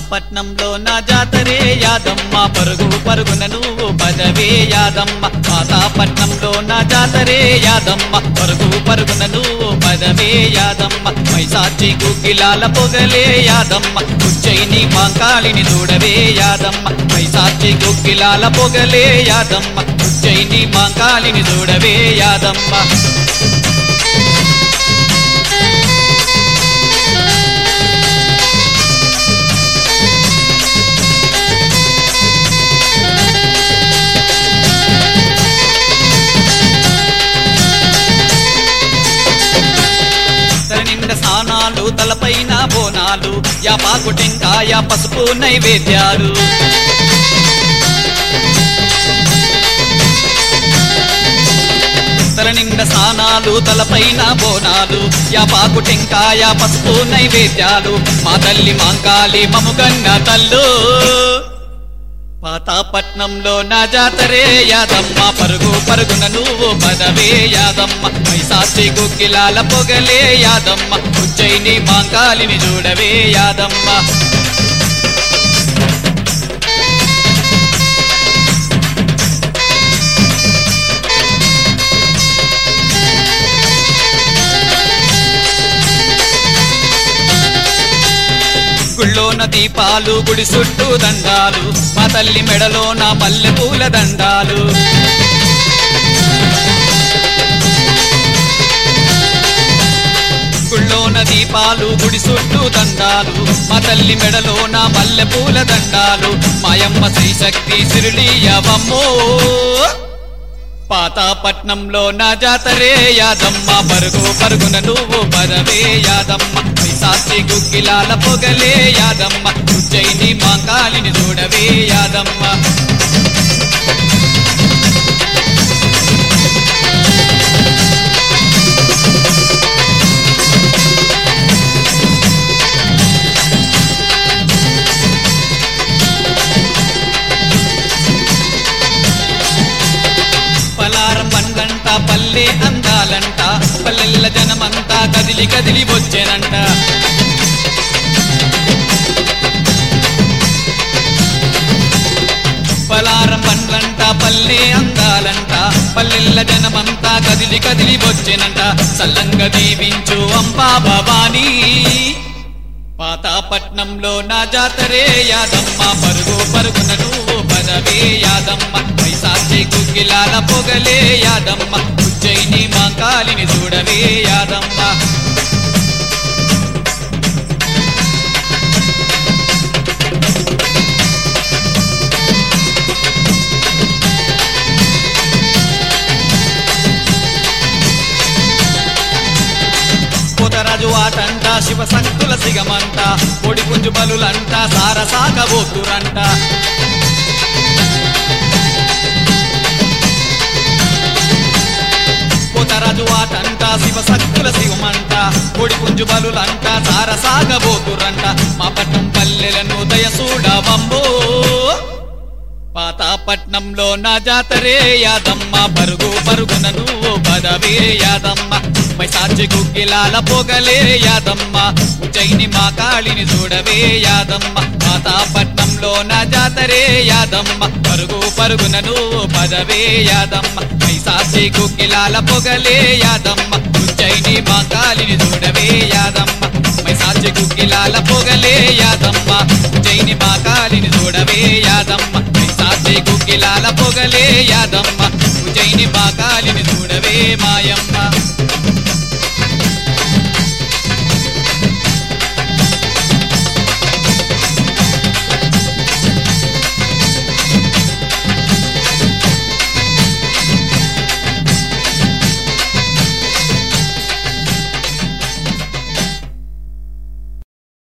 పాతాపట్నంలో నా జాతరే యాదమ్మ పరుగు పరుగున నువ్వు పదవే యాదమ్మ పాతాపట్నంలో నా జాతరే యాదమ్మ పరుగు పరుగున నువ్వు పదవే యాదమ్మ మైసాచి గుగ్గిలాల పొగలే యాదమ్మ ఉజ్జయిని మాంకాళిని చూడవే యాదమ్మ మైసాచి గుగ్గిలాల పొగలే యాదమ్మ ఉజ్జయిని మాంకాళిని చూడవే యాదమ్మ తల నిండా స్నానాలు తలపైన బోనాలు యాపాకు టెంకాయ పసుపు నైవేద్యాలు తల నిండా స్నానాలు తలపైన బోనాలు యాపాకు టెంకాయ పసుపు నైవేద్యాలు మా తల్లి మాంకాలి మముగన్న తల్లు పాతాపట్నంలో నా జాతరే యాదమ్మ పరుగు పరుగున నువ్వు పదవే యాదమ్మ మైసాచి గుగ్గిలాల పొగలే యాదమ్మ ఉజ్జయిని మాంకాలిని చూడవే యాదమ్మ గుళ్ళోన దీపాలు గుడి చుట్టూ దండాలు మా తల్లి మెడలోన మల్లె పూల దండాలు గుళ్ళోన దీపాలు గుడి చుట్టూ దండాలు మా తల్లి మెడలోన మల్లె పూల దండాలు మాయమ్మ శ్రీశక్తి సిరులీయవమ్మో పాతాపట్నంలో నా జాతరే యాదమ్మ పరుగు పరుగున నువ్వు పదవే యాదమ్మ సాక్షి గుగ్గిలాల పొగలే యాదమ్మ ఉజ్జయిని మాంకాలిని చూడవే యాదమ్మ పలారం పండంట పల్లె అందాలంట పల్లెల్ల జనమంతా కదిలి కదిలి వచ్చేనంట పలారం పండ్లంట పల్లె అందాలంట పల్లెల్ల జనమంతా కదిలి కదిలి వచ్చేనంట సల్లంగా దీవించు అంబా భవానీ పాతాపట్నంలో నా జాతరే యాదమ్మ పరుగు పరుగున నువ్వు పదవే యాదమ్మ పైసాచి గుగ్గిలాల పొగలే యాదమ్మ ఉజ్జయిని మాంకాలిని చూడవే యాదమ్మ పోతరాజు ఆటంట శివ శక్తుల సిగమంట పొడి పుంజు బలులంట సారసాగబోతురంట పోతరాజు ఆటంట శివ శక్తుల శివమంట పొడి పుంజు బలులంట సారసాగబోతురంట మా పట్టం పల్లెలను దయసూడవంబో పాతాపట్నంలో నా జాతరే యాదమ్మ పరుగు పరుగున నువ్వు పదవే యాదమ్మ మైసాచి గుగ్గిలాల పొగలే యాదమ్మ ఉజ్జయిని మా కాళిని చూడవే యాదమ్మ పాతాపట్నంలో నా జాతరే యాదమ్మ పరుగు పరుగున నువ్వు పదవే యాదమ్మ మైసాచి గుగ్గిలాల పొగలే యాదమ్మ ఉజ్జయిని మా కాళిని చూడవే యాదమ్మ మైసాచి గుగ్గిలాల పొగలే యాదమ్మ ఉజ్జయిని మా కాళిని చూడవే యాదమ్మ సాచి గుగ్గిలాల పొగలే యాదమ్మ ఉజయిని బాకాలిని చూడవే మాయమ్మ